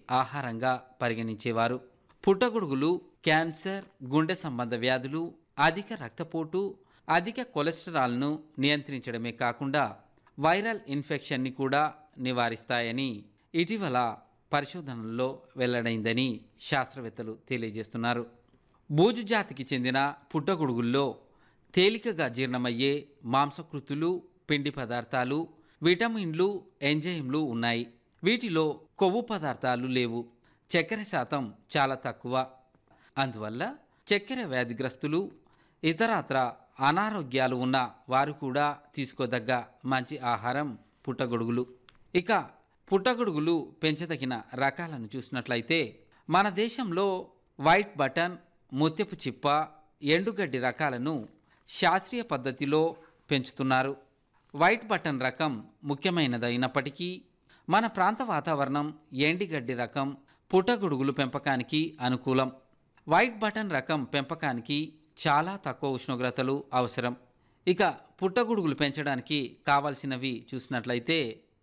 ఆహారంగా పరిగణించేవారు పుట్టగొడుగులు క్యాన్సర్ గుండె సంబంధ వ్యాధులు అధిక రక్తపోటు అధిక కొలెస్టరాల్ను నియంత్రించడమే కాకుండా వైరల్ ఇన్ఫెక్షన్ని కూడా నివారిస్తాయని ఇటీవల పరిశోధనల్లో వెల్లడైందని శాస్త్రవేత్తలు తెలియజేస్తున్నారు బూజు జాతికి చెందిన పుట్టగొడుగుల్లో తేలికగా జీర్ణమయ్యే మాంసకృతులు పిండి పదార్థాలు విటమిన్లు ఎంజైమ్లు ఉన్నాయి వీటిలో కొవ్వు పదార్థాలు లేవు చక్కెర శాతం చాలా తక్కువ అందువల్ల చక్కెర వ్యాధిగ్రస్తులు ఇతరత్ర అనారోగ్యాలు ఉన్న వారు కూడా తీసుకోదగ్గ మంచి ఆహారం పుట్టగొడుగులు ఇక పుట్టగొడుగులు పెంచదగిన రకాలను చూసినట్లయితే మన దేశంలో వైట్ బటన్ ముత్యపు చిప్ప ఎండుగడ్డి రకాలను శాస్త్రీయ పద్ధతిలో పెంచుతున్నారు వైట్ బటన్ రకం ముఖ్యమైనదైనప్పటికీ మన ప్రాంత వాతావరణం ఎండిగడ్డి రకం పుట్టగొడుగులు పెంపకానికి అనుకూలం వైట్ బటన్ రకం పెంపకానికి చాలా తక్కువ ఉష్ణోగ్రతలు అవసరం ఇక పుట్టగొడుగులు పెంచడానికి కావలసినవి చూసినట్లయితే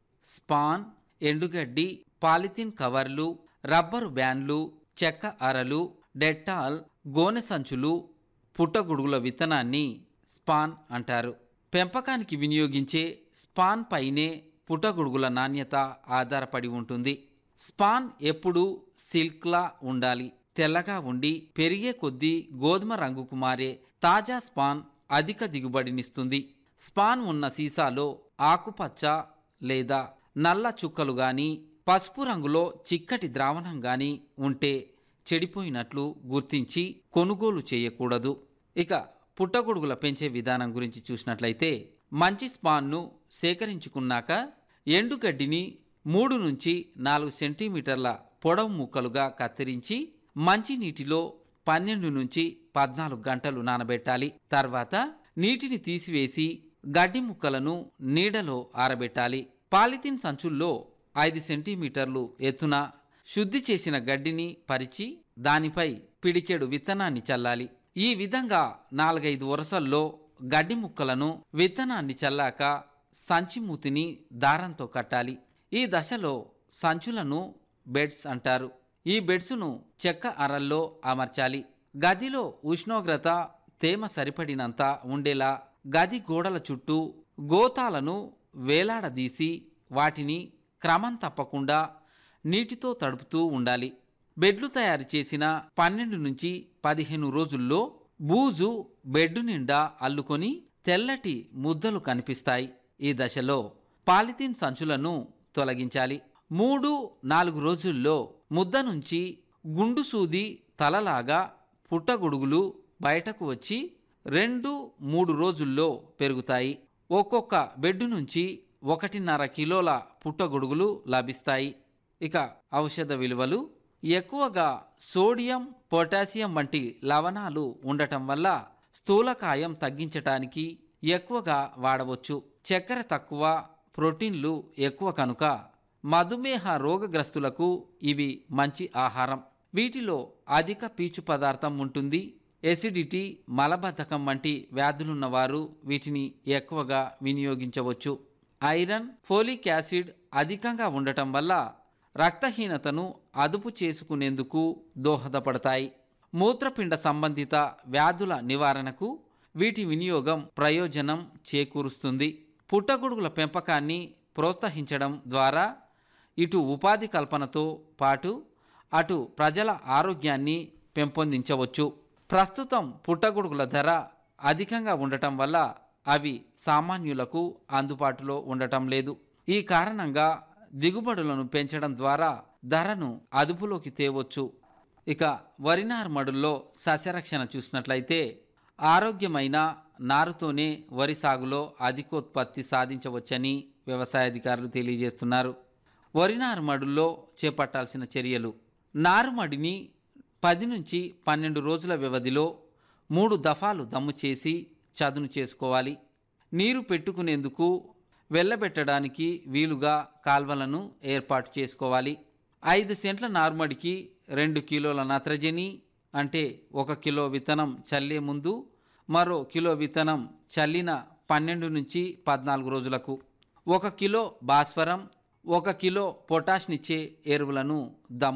స్పాన్ ఎండుగడ్డి పాలిథిన్ కవర్లు రబ్బరు బ్యాన్లు చెక్క అరలు డెట్టాల్ గోనె సంచులు పుట్టగొడుగుల విత్తనాన్ని స్పాన్ అంటారు పెంపకానికి వినియోగించే స్పాన్ పైనే పుట్టగొడుగుల నాణ్యత ఆధారపడి ఉంటుంది స్పాన్ ఎప్పుడూ సిల్క్లా ఉండాలి తెల్లగా ఉండి పెరిగే కొద్దీ గోధుమ రంగుకు మారే తాజా స్పాన్ అధిక దిగుబడినిస్తుంది స్పాన్ ఉన్న సీసాలో ఆకుపచ్చ లేదా నల్ల చుక్కలు గాని పసుపు రంగులో చిక్కటి ద్రావణం గాని ఉంటే చెడిపోయినట్లు గుర్తించి కొనుగోలు చేయకూడదు ఇక పుట్టగొడుగుల పెంచే విధానం గురించి చూసినట్లయితే మంచి స్పాన్ను సేకరించుకున్నాక ఎండుగడ్డిని మూడు నుంచి నాలుగు సెంటీమీటర్ల పొడవు ముక్కలుగా కత్తిరించి మంచి నీటిలో పన్నెండు నుంచి పద్నాలుగు గంటలు నానబెట్టాలి తర్వాత నీటిని తీసివేసి గడ్డి ముక్కలను నీడలో ఆరబెట్టాలి పాలిథిన్ సంచుల్లో ఐదు సెంటీమీటర్లు ఎత్తున శుద్ధి చేసిన గడ్డిని పరిచి దానిపై పిడికెడు విత్తనాన్ని చల్లాలి ఈ విధంగా నాలుగైదు వరుసల్లో గడ్డి ముక్కలను విత్తనాన్ని చల్లాక సంచి మూతిని దారంతో కట్టాలి ఈ దశలో సంచులను బెడ్స్ అంటారు ఈ బెడ్స్ను చెక్క అరల్లో అమర్చాలి గదిలో ఉష్ణోగ్రత తేమ సరిపడినంత ఉండేలా గది గోడల చుట్టూ గోతాలను వేలాడదీసి వాటిని క్రమం తప్పకుండా నీటితో తడుపుతూ ఉండాలి బెడ్లు తయారు చేసిన పన్నెండు నుంచి పదిహేను రోజుల్లో బూజు బెడ్డు నిండా అల్లుకొని తెల్లటి ముద్దలు కనిపిస్తాయి ఈ దశలో పాలిథిన్ సంచులను తొలగించాలి మూడు నాలుగు రోజుల్లో ముద్ద నుంచి గుండు సూది తలలాగా పుట్టగొడుగులు బయటకు వచ్చి రెండు మూడు రోజుల్లో పెరుగుతాయి ఒక్కొక్క బెడ్ నుంచి ఒకటిన్నర కిలోల పుట్టగొడుగులు లభిస్తాయి ఇక ఔషధ విలువలు ఎక్కువగా సోడియం పొటాషియం వంటి లవణాలు ఉండటం వల్ల స్థూలకాయం తగ్గించటానికి ఎక్కువగా వాడవచ్చు చక్కెర తక్కువ ప్రోటీన్లు ఎక్కువ కనుక మధుమేహ రోగగ్రస్తులకు ఇవి మంచి ఆహారం వీటిలో అధిక పీచు పదార్థం ఉంటుంది ఎసిడిటీ మలబద్ధకం వంటి వ్యాధులున్నవారు వీటిని ఎక్కువగా వినియోగించవచ్చు ఐరన్ ఫోలిక్ యాసిడ్ అధికంగా ఉండటం వల్ల రక్తహీనతను అదుపు చేసుకునేందుకు దోహదపడతాయి మూత్రపిండ సంబంధిత వ్యాధుల నివారణకు వీటి వినియోగం ప్రయోజనం చేకూరుస్తుంది పుట్టగొడుగుల పెంపకాన్ని ప్రోత్సహించడం ద్వారా ఇటు ఉపాధి కల్పనతో పాటు అటు ప్రజల ఆరోగ్యాన్ని పెంపొందించవచ్చు ప్రస్తుతం పుట్టగొడుగుల ధర అధికంగా ఉండటం వల్ల అవి సామాన్యులకు అందుబాటులో ఉండటం లేదు ఈ కారణంగా దిగుబడులను పెంచడం ద్వారా ధరను అదుపులోకి తేవచ్చు ఇక వరి నారుమడుల్లో సస్యరక్షణ చూసినట్లయితే ఆరోగ్యమైన నారుతోనే వరి సాగులో అధికోత్పత్తి సాధించవచ్చని వ్యవసాయ అధికారులు తెలియజేస్తున్నారు వరి నారుమడుల్లో చేపట్టాల్సిన చర్యలు నారుమడిని పది నుంచి పన్నెండు రోజుల వ్యవధిలో మూడు దఫాలు దమ్ము చేసి చదును చేసుకోవాలి నీరు పెట్టుకునేందుకు వెళ్ళబెట్టడానికి వీలుగా కాల్వలను ఏర్పాటు చేసుకోవాలి ఐదు సెంట్ల నార్మడికి రెండు కిలోల నత్రజని అంటే ఒక కిలో విత్తనం చల్లే ముందు మరో కిలో విత్తనం చల్లిన పన్నెండు నుంచి పద్నాలుగు రోజులకు ఒక కిలో భాస్వరం ఒక కిలో పొటాష్నిచ్చే ఎరువులను దమ్